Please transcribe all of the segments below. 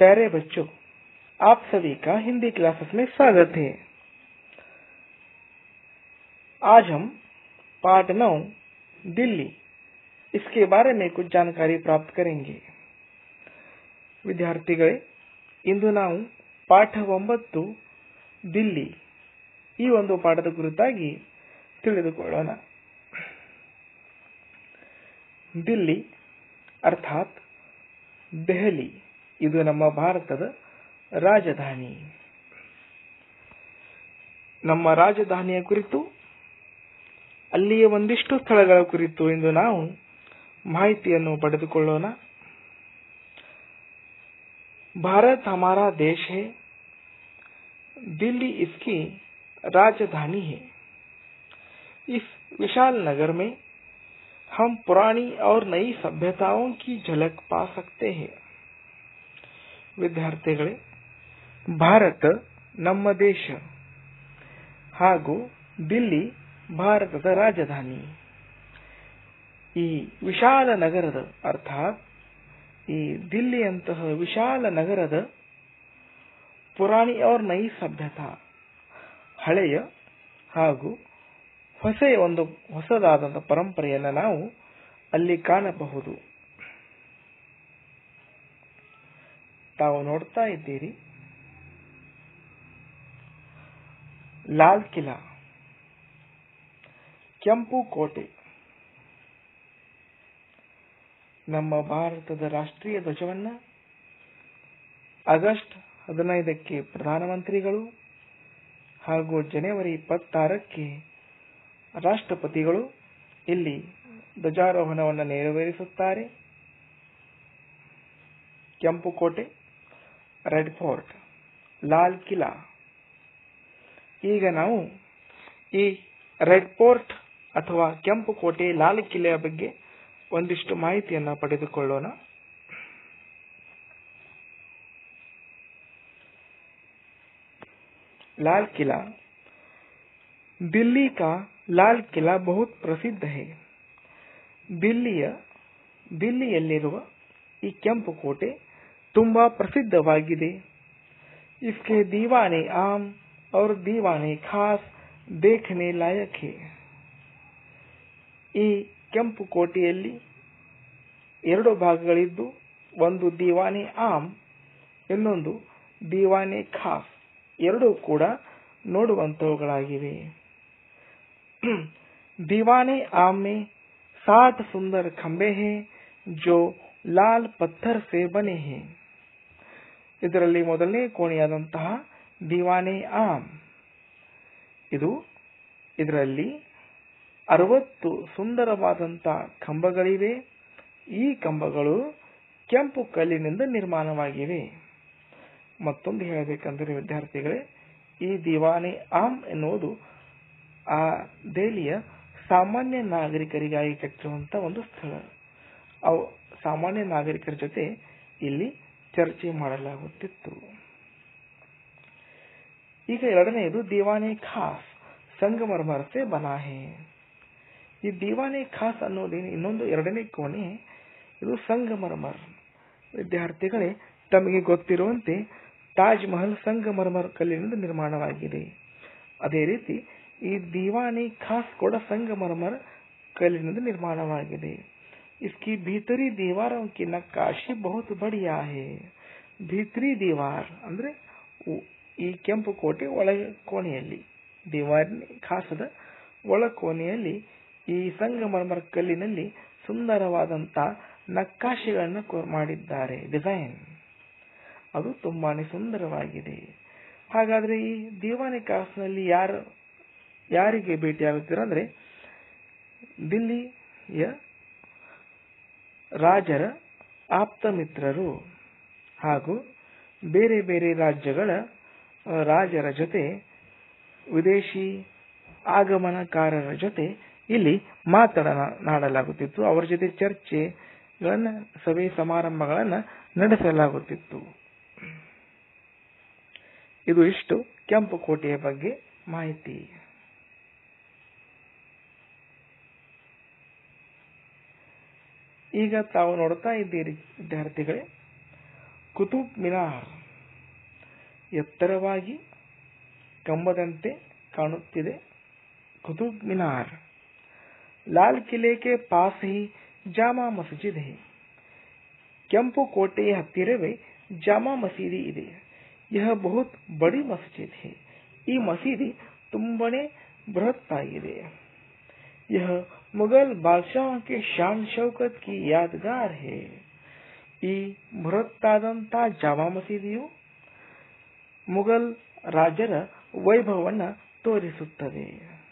प्यारे बच्चों आप सभी का हिंदी क्लासेस में स्वागत है आज हम पाठ नौ दिल्ली इसके बारे में कुछ जानकारी प्राप्त करेंगे ವಿದ್ಯಾರ್ಥಿಗಳೇ ಇಂದು ನಾವು ಪಾಠ ಒಂಬತ್ತು ದಿಲ್ಲಿ ಈ ಒಂದು ಪಾಠದ ಕುರಿತಾಗಿ ತಿಳಿದುಕೊಳ್ಳೋಣ ದಿಲ್ಲಿ ಅರ್ಥಾತ್ ದೆಹಲಿ ಇದು ನಮ್ಮ ಭಾರತದ ರಾಜಧಾನಿ ನಮ್ಮ ರಾಜಧಾನಿಯ ಕುರಿತು ಅಲ್ಲಿಯ ಒಂದಿಷ್ಟು ಸ್ಥಳಗಳ ಕುರಿತು ಇಂದು ನಾವು ಮಾಹಿತಿಯನ್ನು ಪಡೆದುಕೊಳ್ಳೋಣ भारत हमारा देश है दिल्ली इसकी राजधानी है इस विशाल नगर में हम पुरानी और नई सभ्यताओं की झलक पा सकते हैं ವಿದ್ಯಾರ್ಥಿಗಳೇ ಭಾರತ ನಮ್ಮ ದೇಶ ಹಾಗೂ ದಿಲ್ಲಿ ಭಾರತದ ರಾಜಧಾನಿ ಈ ವಿಶಾಲ ನಗರದ ಅರ್ಥಾತ್ ಈ ದಿಲ್ಲಿಯಂತಹ ವಿಶಾಲ ನಗರದ ಪುರಾಣಿ ಔರ್ ನೈ ಸಭ್ಯತಾ ಹಳೆಯ ಹಾಗೂ ಹೊಸ ಒಂದು ಹೊಸದಾದಂತಹ ಪರಂಪರೆಯನ್ನು ನಾವು ಅಲ್ಲಿ ಕಾಣಬಹುದು ತಾವು ನೋಡ್ತಾ ಇದ್ದೀರಿ ಲಾಲ್ ಕಿಲಾ ಕೆಂಪು ಕೋಟೆ ನಮ್ಮ ಭಾರತದ ರಾಷ್ಟ್ರೀಯ ಧ್ವಜವನ್ನ ಆಗಸ್ಟ್ ಹದಿನೈದಕ್ಕೆ ಪ್ರಧಾನಮಂತ್ರಿಗಳು ಹಾಗೂ ಜನವರಿ ಇಪ್ಪತ್ತಾರಕ್ಕೆ ರಾಷ್ಟ್ರಪತಿಗಳು ಇಲ್ಲಿ ಧ್ವಜಾರೋಹಣವನ್ನು ನೆರವೇರಿಸುತ್ತಾರೆ ಕೆಂಪು ಕೋಟೆ ರೆಡ್ ಫೋರ್ಟ್ ಲಾಲ್ ಕಿಲಾ ಈಗ ನಾವು ಈ ರೆಡ್ ಫೋರ್ಟ್ ಅಥವಾ ಕೆಂಪು ಕೋಟೆ ಲಾಲ್ ಕಿಲೆಯ ಬಗ್ಗೆ ಒಂದಿಷ್ಟು ಮಾಹಿತಿಯನ್ನ ಪಡೆದುಕೊಳ್ಳೋಣ लाल किला दिल्ली का लाल किला बहुत प्रसिद्ध है ದಿಲ್ಲಿಯ ದಿಲ್ಲಿಯಲ್ಲಿರುವ ಈ ಕೆಂಪು ಕೋಟೆ ತುಂಬಾ ಪ್ರಸಿದ್ಧವಾಗಿದೆ इसके दीवाने आम और दीवाने खास देखने लायक है ಈ ಕೆಂಪು ಕೋಟೆಯಲ್ಲಿ ಎರಡು ಭಾಗಗಳಿದ್ದು ಒಂದು ದಿವಾನೆ ಆಮ್ ಇನ್ನೊಂದು ದಿವಾನೆ ಖಾಸ್ ಎರಡೂ ಕೂಡ ನೋಡುವಂತವುಗಳಾಗಿವೆ दीवाने आम में साठ सुंदर खंबे हैं जो लाल पत्थर से बने हैं ಇದರಲ್ಲಿ ಮೊದಲನೇ ಕೋಣೆಯಾದಂತಹ ದಿವಾನೆ ಆಮ್ ಇದು ಇದರಲ್ಲಿ ಅರವತ್ತು ಸುಂದರವಾದಂತಹ ಕಂಬಗಳಿವೆ ಈ ಕಂಬಗಳು ಕೆಂಪು ಕಲ್ಲಿನಿಂದ ನಿರ್ಮಾಣವಾಗಿವೆ ಮತ್ತೊಂದು ಹೇಳಬೇಕಂದ್ರೆ ವಿದ್ಯಾರ್ಥಿಗಳೇ ಈ ದಿವಾನೆ ಆಮ್ ಎನ್ನುವುದು ಆ ದೆಹಲಿಯ ಸಾಮಾನ್ಯ ನಾಗರಿಕರಿಗಾಗಿ ಕಟ್ಟಿರುವಂತಹ ಒಂದು ಸ್ಥಳ ಅವು ಸಾಮಾನ್ಯ ನಾಗರಿಕರ ಜೊತೆ ಇಲ್ಲಿ ಚರ್ಚೆ ಮಾಡಲಾಗುತ್ತಿತ್ತು ಈಗ ಎರಡನೆಯದು ದಿವಾನೆ ಖಾಸ್ ಸಂಗಮರ್ಮರ್ ಸೆ ಬನಾ ಹೇ ಈ ದಿವಾನೆ ಖಾಸ್ ಅನ್ನೋದು ಇನ್ನೊಂದು ಎರಡನೇ ಕೋಣೆ ಇದು ಸಂಗಮರ್ಮರ್ ವಿದ್ಯಾರ್ಥಿಗಳೇ ತಮಗೆ ಗೊತ್ತಿರುವಂತೆ ತಾಜ್ ಮಹಲ್ ಸಂಗಮರ್ಮರ್ ಕಲ್ಲಿನಿಂದ ನಿರ್ಮಾಣವಾಗಿದೆ ಅದೇ ರೀತಿ ಈ ದಿವಾನೆ ಖಾಸ್ ಕೂಡ ಸಂಗಮರ್ಮರ್ ಕಲ್ಲಿನಿಂದ ನಿರ್ಮಾಣವಾಗಿದೆ इसकी भीतरी दीवारों की नक्काशी बहुत बढ़िया है ಭೀತ್ರಿ ದೀವಾರ್ ಅಂದ್ರೆ ಈ ಕೆಂಪು ಕೋಟೆ ಒಳ ಕೋಣೆಯಲ್ಲಿ ದಿವಾರ್ ಖಾಸದ ಒಳ ಕೋಣೆಯಲ್ಲಿ ಈ ಸಂಗಮರ್ಮರ್ ಕಲ್ಲಿನಲ್ಲಿ ಸುಂದರವಾದಂತ ನಕ್ಕಾಶೆಗಳನ್ನ ಮಾಡಿದ್ದಾರೆ ಡಿಸೈನ್ ಅದು ತುಂಬಾನೇ ಸುಂದರವಾಗಿದೆ ಹಾಗಾದ್ರೆ ಈ ದಿವಾನೆ ಕಾಸ್ನಲ್ಲಿ ಯಾರು ಯಾರಿಗೆ ಭೇಟಿಯಾಗುತ್ತೀರ ಅಂದ್ರೆ ದಿಲ್ಲಿಯ ರಾಜರ ಆಪ್ತ ಮಿತ್ರರು ಹಾಗೂ ಬೇರೆ ಬೇರೆ ರಾಜ್ಯಗಳ ರಾಜರ ಜೊತೆ ವಿದೇಶಿ ಆಗಮನಕಾರರ ಜೊತೆ ಇಲ್ಲಿ ಮಾತನಾಡಲಾಗುತ್ತಿತ್ತು ಅವರ ಜೊತೆ ಚರ್ಚೆಗಳನ್ನ ಸಭೆ ಸಮಾರಂಭಗಳನ್ನ ನಡೆಸಲಾಗುತ್ತಿತ್ತು ಇದು ಇಷ್ಟು ಕೆಂಪು ಕೋಟೆಯ ಬಗ್ಗೆ ಮಾಹಿತಿ ಈಗ ತಾವು ನೋಡ್ತಾ ಇದ್ದೀರಿ ವಿದ್ಯಾರ್ಥಿಗಳೇ ಕುತುಬ್ ಮಿನಾರ್ ಎತ್ತರವಾಗಿ ಕಂಬದಂತೆ ಕಾಣುತ್ತಿದೆ ಕುತುಬ್ ಮಿನಾರ್ ಲಾಲ್ ಕಿಲೆ ಕೆ ಪಾಸ್ ಹಿ ಜಾಮಾ ಮಸ್ಜಿದ್ ಹೇ ಕೆಂಪು ಕೋಟೆಯ ಹತ್ತಿರವೇ ಜಾಮಾ ಮಸೀದಿ ಇದೆ ಯಹ ಬಹುತ್ ಬಡಿ ಮಸ್ಜಿದ್ ಹೇ ಈ ಮಸೀದಿ ತುಂಬಾನೇ ಬೃಹತ್ತಾಗಿದೆ यह मुगल बादशाहों के शान शौकत की यादगार है ಈ ಬೃಹತ್ತಾದಂಥ ಜಾಮಾ ಮಸೀದಿಯು ಮುಘಲ್ ರಾಜರ ವೈಭವವನ್ನ ತೋರಿಸುತ್ತದೆ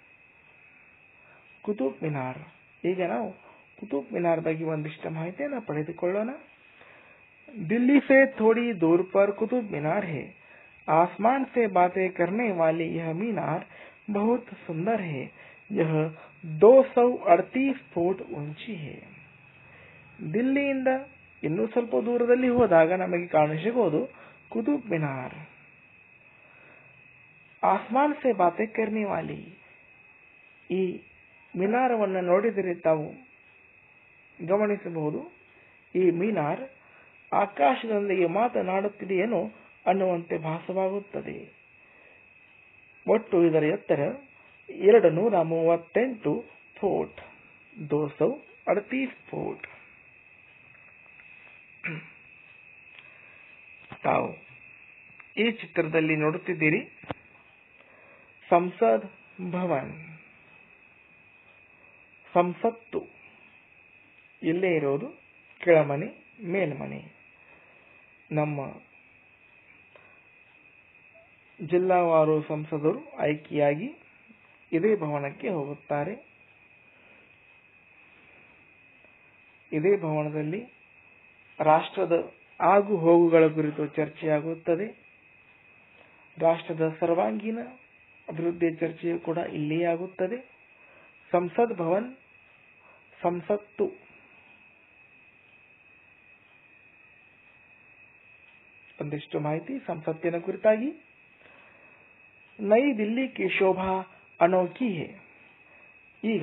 ಕುತುಬ್ ಮಿನಾರ್ ಈಗ ನಾವು ಕುತುಬ್ ಮಿನಾರ್ ಬಗ್ಗೆ ಒಂದಿಷ್ಟು ಮಾಹಿತಿಯನ್ನು ಪಡೆದುಕೊಳ್ಳೋಣ दिल्ली से थोड़ी दूर पर कुतुब मीनार है आसमान से बातें करने वाली यह मीनार बहुत सुंदर है यह 238 ಫೂಟ್ ಉಂಚಿ है ದಿಲ್ಲಿಯಿಂದ ಇನ್ನೂ ಸ್ವಲ್ಪ ದೂರದಲ್ಲಿ ಹೋದಾಗ ನಮಗೆ ಕಾಣಸಿಗೋದು ಕುತುಬ್ ಮಿನಾರ್ ಆಸ್ಮಾನ್ ಸೆ ಬಾತೆ ಕರ್ನೆ ವಾಲಿ ಈ ಮಿನಾರವನ್ನು ನೋಡಿದರೆ ತಾವು ಗಮನಿಸಬಹುದು ಈ ಮಿನಾರ್ ಆಕಾಶದೊಂದಿಗೆ ಮಾತನಾಡುತ್ತಿದೆಯೇನೋ ಅನ್ನುವಂತೆ ಭಾಸವಾಗುತ್ತದೆ ಒಟ್ಟು ಇದರ ಎತ್ತರ ಎರಡು ನೂರ ಮೂವತ್ತೆಂಟು ಫೂಟ್ ದೋಸೌ ಅಡತೀಸ್ ಫೂಟ್ ತಾವು ಈ ಚಿತ್ರದಲ್ಲಿ ನೋಡುತ್ತಿದ್ದೀರಿ ಸಂಸದ್ ಭವನ್ ಸಂಸತ್ತು ಇಲ್ಲೇ ಇರೋದು ಕೆಳಮನೆ ಮೇಲ್ಮನೆ ನಮ್ಮ ಜಿಲ್ಲಾವಾರು ಸಂಸದರು ಆಯ್ಕೆಯಾಗಿ ಇದೇ ಭವನಕ್ಕೆ ಹೋಗುತ್ತಾರೆ ಇದೇ ಭವನದಲ್ಲಿ ರಾಷ್ಟ್ರದ ಆಗು ಹೋಗುಗಳ ಕುರಿತು ಚರ್ಚೆಯಾಗುತ್ತದೆ ರಾಷ್ಟ್ರದ ಸರ್ವಾಂಗೀಣ ಅಭಿವೃದ್ಧಿಯ ಚರ್ಚೆಯು ಕೂಡ ಇಲ್ಲಿಯೇ ಆಗುತ್ತದೆ ಸಂಸದ್ ಭವನ್ ಸಂಸತ್ತು ಒಂದಿಷ್ಟು ಮಾಹಿತಿ ಸಂಸತ್ತಿನ ಕುರಿತಾಗಿ ನೈ ದಿಲ್ಲಿ ಕಿ ಶೋಭಾ ಅನೋಖಿ ಹೇ ಈಗ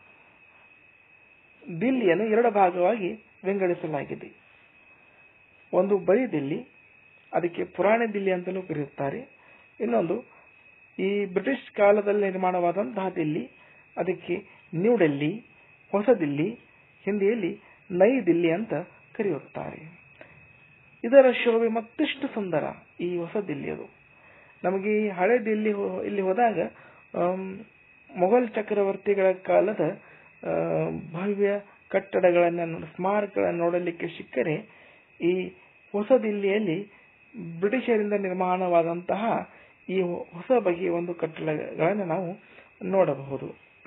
ದಿಲ್ಲಿಯನ್ನು ಎರಡು ಭಾಗವಾಗಿ ವಿಂಗಡಿಸಲಾಗಿದೆ ಒಂದು ಬರೀ ದಿಲ್ಲಿ ಅದಕ್ಕೆ ಪುರಾಣ ದಿಲ್ಲಿ ಅಂತಲೂ ಕರೆಯುತ್ತಾರೆ ಇನ್ನೊಂದು ಈ ಬ್ರಿಟಿಷ್ ಕಾಲದಲ್ಲಿ ನಿರ್ಮಾಣವಾದಂತಹ ದಿಲ್ಲಿ ಅದಕ್ಕೆ ನ್ಯೂ ಡೆಲ್ಲಿ ಹೊಸ ದಿಲ್ಲಿ ಹಿಂದಿಯಲ್ಲಿ ನೈ ದಿಲ್ಲಿ ಅಂತ ಕರೆಯುತ್ತಾರೆ ಇದರ ಶೋಭೆ ಮತ್ತಷ್ಟು ಸುಂದರ ಈ ಹೊಸ ದಿಲ್ಲಿಯದು ನಮಗೆ ಈ ಹಳೆ ದಿಲ್ಲಿ ಇಲ್ಲಿ ಹೋದಾಗ ಮೊಘಲ್ ಚಕ್ರವರ್ತಿಗಳ ಕಾಲದ ಭವ್ಯ ಕಟ್ಟಡಗಳನ್ನು ಸ್ಮಾರಕಗಳನ್ನು ನೋಡಲಿಕ್ಕೆ ಸಿಕ್ಕರೆ ಈ ಹೊಸ ದಿಲ್ಲಿಯಲ್ಲಿ ಬ್ರಿಟಿಷರಿಂದ ನಿರ್ಮಾಣವಾದಂತಹ ಈ ಹೊಸ ಬಗೆಯ ಒಂದು ಕಟ್ಟಡಗಳನ್ನು ನಾವು ನೋಡಬಹುದು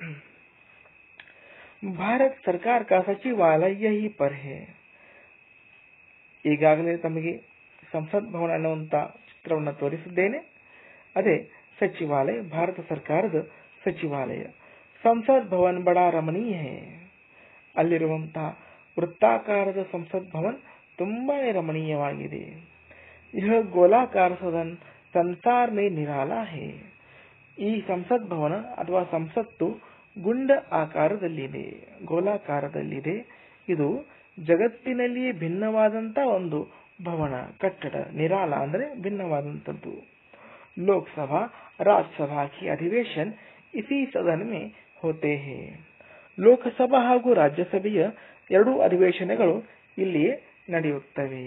ಭಾರತ್ ಸರ್ಕಾರ ಕಾ ಸಚಿವಾಲಯ ಯಹಿ ಪರ್ ಹೇ ಈಗಾಗಲೇ ತಮಗೆ ಸಂಸತ್ ಭವನ ಅನ್ನುವಂತ ಚಿತ್ರವನ್ನು ತೋರಿಸಿದ್ದೇನೆ ಅದೇ ಸಚಿವಾಲಯ ಭಾರತ ಸರ್ಕಾರದ ಸಚಿವಾಲಯ ಸಂಸತ್ ಭವನ್ ಬಡ ರಮಣೀಯ ಹೇ ಅಲ್ಲಿರುವಂತಹ ವೃತ್ತಾಕಾರದ ಸಂಸತ್ ಭವನ್ ತುಂಬಾನೇ ರಮಣೀಯವಾಗಿದೆ यह ಗೋಲಾಕಾರ ಸದನ್ ಸಂಸಾರ್ ಮೇ ನಿರಾಲಾ ಹೇ ಈ ಸಂಸತ್ ಭವನ ಅಥವಾ ಸಂಸತ್ತು ಗುಂಡ ಆಕಾರದಲ್ಲಿದೆ ಗೋಲಾಕಾರದಲ್ಲಿದೆ ಇದು ಜಗತ್ತಿನಲ್ಲಿಯೇ ಭಿನ್ನವಾದಂತ ಒಂದು ಭವನ ಕಟ್ಟಡ ನಿರಾಲ ಅಂದ್ರೆ ಭಿನ್ನವಾದಂತದ್ದು ಲೋಕಸಭಾ ರಾಜ್ಯಸಭಾ ಕಿ ಅಧಿವೇಶನ್ ಇಸಿ ಸದನ ಮೇ ಹೋತೆ ಹೇ ಲೋಕಸಭಾ ಹಾಗೂ ರಾಜ್ಯಸಭೆಯ ಎರಡೂ ಅಧಿವೇಶನಗಳು ಇಲ್ಲಿಯೇ ನಡೆಯುತ್ತವೆ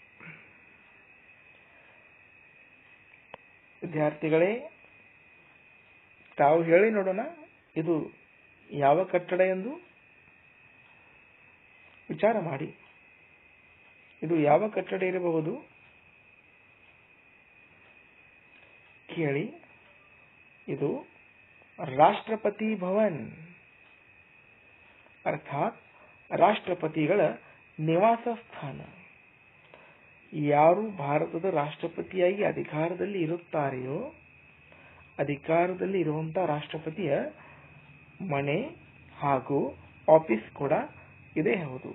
ವಿದ್ಯಾರ್ಥಿಗಳೇ ತಾವು ಹೇಳಿ ನೋಡೋಣ ಇದು ಯಾವ ಕಟ್ಟಡ ಎಂದು ವಿಚಾರ ಮಾಡಿ ಇದು ಯಾವ ಕಟ್ಟಡ ಇರಬಹುದು ಕೇಳಿ ಇದು ರಾಷ್ಟ್ರಪತಿ ಭವನ್ ಅರ್ಥಾತ್ ರಾಷ್ಟ್ರಪತಿಗಳ ನಿವಾಸ ಸ್ಥಾನ ಯಾರು ಭಾರತದ ರಾಷ್ಟ್ರಪತಿಯಾಗಿ ಅಧಿಕಾರದಲ್ಲಿ ಇರುತ್ತಾರೆಯೋ ಅಧಿಕಾರದಲ್ಲಿ ಇರುವಂತಹ ರಾಷ್ಟ್ರಪತಿಯ ಮನೆ ಹಾಗೂ ಆಫೀಸ್ ಕೂಡ ಇದೇ ಹೌದು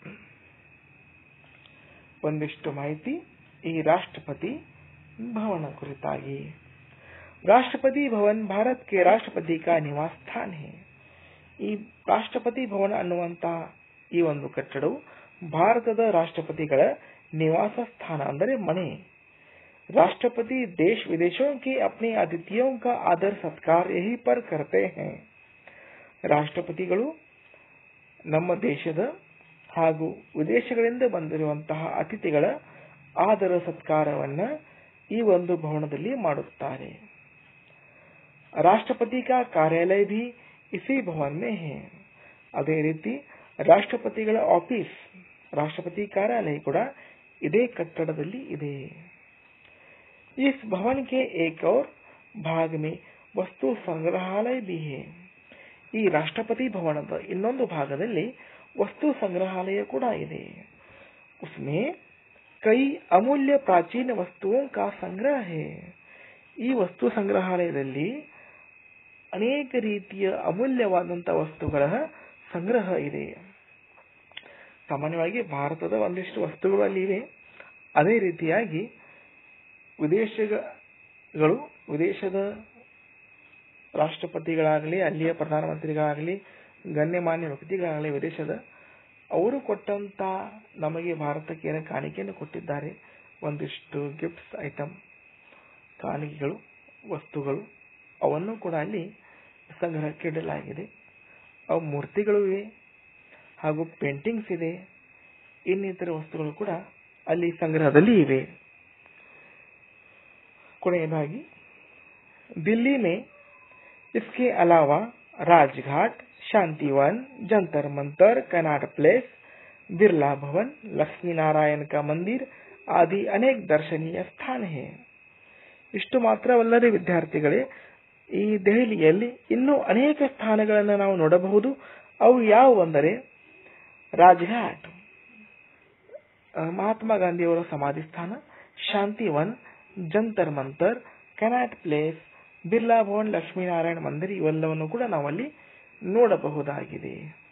ಒಂದಿಷ್ಟು ಮಾಹಿತಿ ಈ ರಾಷ್ಟ್ರಪತಿ ಭವನ ಕುರಿತಾಗಿ ರಾಷ್ಟ್ರಪತಿ ಭವನ್ ಭಾರತ್ ಕೆ ರಾಷ್ಟ್ರಪತಿ ಕಾ ನಿವಾಸ ಸ್ಥಾನ ಹೇ ಈ ರಾಷ್ಟ್ರಪತಿ ಭವನ ಅನ್ನುವಂತಹ ಈ ಒಂದು ಕಟ್ಟಡವು ಭಾರತದ ರಾಷ್ಟ್ರಪತಿಗಳ निवास स्थान ಅಂದರೆ ಮನೆ राष्ट्रपति देश विदेशों के अपने अतिथियों का आदर सत्कार यही पर करते हैं ರಾಷ್ಟ್ರಪತಿಗಳು ನಮ್ಮ ದೇಶದ ಹಾಗೂ ವಿದೇಶಗಳಿಂದ ಬಂದಿರುವಂತಹ ಅತಿಥಿಗಳ ಆದರ ಸತ್ಕಾರವನ್ನ ಈ ಒಂದು ಭವನದಲ್ಲಿ ಮಾಡುತ್ತಾರೆ ರಾಷ್ಟ್ರಪತಿ का कार्यालय भी इसी भवन में है ಅದೇ ರೀತಿ ರಾಷ್ಟ್ರಪತಿಗಳ ಆಫೀಸ್ ರಾಷ್ಟ್ರಪತಿ ಕಾರ್ಯಾಲಯ ಕೂಡ ಇದೇ ಕಟ್ಟಡದಲ್ಲಿ ಇದೆ इस भवन के एक और भाग में वस्तु संग्रहालय भी है ಈ ರಾಷ್ಟ್ರಪತಿ ಭವನದ ಇನ್ನೊಂದು ಭಾಗದಲ್ಲಿ ವಸ್ತು ಸಂಗ್ರಹಾಲಯ ಕೂಡ ಇದೆ उसमें कई अमूल्य प्राचीन वस्तुओं का संग्रह है ಈ ವಸ್ತು ಸಂಗ್ರಹಾಲಯದಲ್ಲಿ ಅನೇಕ ರೀತಿಯ ಅಮೂಲ್ಯವಾದಂತಹ ವಸ್ತುಗಳ ಸಂಗ್ರಹ ಇದೆ ಸಾಮಾನ್ಯವಾಗಿ ಭಾರತದ ಒಂದಿಷ್ಟು ವಸ್ತುಗಳು ಅಲ್ಲಿ ಇವೆ ಅದೇ ರೀತಿಯಾಗಿ ವಿದೇಶಗಳು ವಿದೇಶದ ರಾಷ್ಟ್ರಪತಿಗಳಾಗಲಿ ಅಲ್ಲಿಯ ಪ್ರಧಾನಮಂತ್ರಿಗಳಾಗಲಿ ಗಣ್ಯಮಾನ್ಯ ವ್ಯಕ್ತಿಗಳಾಗಲಿ ವಿದೇಶದ ಅವರು ಕೊಟ್ಟಂತ ನಮಗೆ ಭಾರತಕ್ಕೆ ಏನು ಕಾಣಿಕೆಯನ್ನು ಕೊಟ್ಟಿದ್ದಾರೆ ಒಂದಿಷ್ಟು ಗಿಫ್ಟ್ಸ್ ಐಟಮ್ ಕಾಣಿಕೆಗಳು ವಸ್ತುಗಳು ಅವನ್ನು ಕೂಡ ಅಲ್ಲಿ ಸಂಗ್ರಹಕ್ಕೆ ಇಡಲಾಗಿದೆ ಅವು ಮೂರ್ತಿಗಳು ಇವೆ ಹಾಗೂ ಪೇಂಟಿಂಗ್ಸ್ ಇದೆ ಇನ್ನಿತರ ವಸ್ತುಗಳು ಕೂಡ ಅಲ್ಲಿ ಸಂಗ್ರಹದಲ್ಲಿ ಇವೆ ಕೊನೆಯದಾಗಿ दिल्ली में इसके अलावा राजघाट शांतिवन जंतर मंतर कनाट प्लेस बिरला भवन लक्ष्मी नारायण का मंदिर आदि अनेक दर्शनीय स्थान है ಇಷ್ಟು ಮಾತ್ರವಲ್ಲದೆ ವಿದ್ಯಾರ್ಥಿಗಳೇ ಈ ದೆಹಲಿಯಲ್ಲಿ ಇನ್ನೂ ಅನೇಕ ಸ್ಥಾನಗಳನ್ನು ನಾವು ನೋಡಬಹುದು ಅವು ಯಾವುವೆಂದರೆ ರಾಜ್ಘಾಟ್ ಮಹಾತ್ಮ ಗಾಂಧಿಯವರ ಸಮಾಧಿ ಸ್ಥಾನ ಶಾಂತಿವನ್ ಜಂತರ್ ಮಂತರ್ ಕೆನಾಟ್ ಪ್ಲೇಸ್ ಬಿರ್ಲಾ ಭವನ್ ಲಕ್ಷ್ಮೀನಾರಾಯಣ ಮಂದಿರ್ ಇವೆಲ್ಲವನ್ನು ಕೂಡ ನಾವಲ್ಲಿ ನೋಡಬಹುದಾಗಿದೆ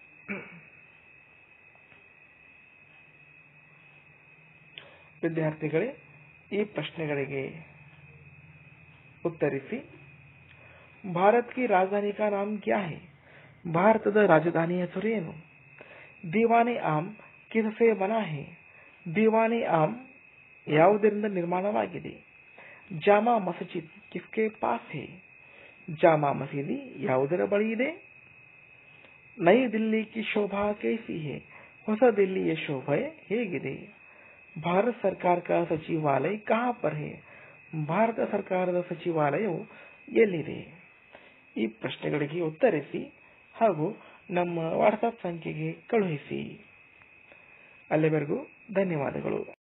ವಿದ್ಯಾರ್ಥಿಗಳೇ ಈ ಪ್ರಶ್ನೆಗಳಿಗೆ ಉತ್ತರಿಸಿ ಭಾರತ್ ಕಿ ರಾಜಧಾನಿ ಕಾ ನಾಮ್ ಕ್ಯಾ ಹೈ ಭಾರತದ ರಾಜಧಾನಿ ಹೆಸರು ಏನು ದಿವಾನಿ ಆಮ್ ಕಿಸಸೆ ಬನಾ ಹೈ ದಿವಾನಿ ಆಮ್ ಯಾವುದರಿಂದ ನಿರ್ಮಾಣವಾಗಿದೆ ಜಾಮಾ ಮಸಜಿದ್ ಕಿಸ್ಕೆ ಪಾಸ್ ಹೇ ಜಾಮಾ ಮಸೀದಿ ಯಾವುದರ ಬಳಿ ಇದೆ ನೈ ದಿಲ್ಲಿ ಕಿ ಶೋಭಾ ಕೈಸಿ ಹೇ ಹೊಸ ದಿಲ್ಲಿಯ ಶೋಭೆ ಹೇಗಿದೆ ಭಾರತ ಸರ್ಕಾರ ಕಾ ಸಚಿವಾಲಯ ಕಹಾ ಪರ್ ಹೇ ಭಾರತ ಸರ್ಕಾರದ ಸಚಿವಾಲಯವು ಎಲ್ಲಿದೆ ಈ ಪ್ರಶ್ನೆಗಳಿಗೆ ಉತ್ತರಿಸಿ ಹಾಗೂ ನಮ್ಮ ವಾಟ್ಸ್ಆಪ್ ಸಂಖ್ಯೆಗೆ ಕಳುಹಿಸಿ ಅಲ್ಲಿವರೆಗೂ ಧನ್ಯವಾದಗಳು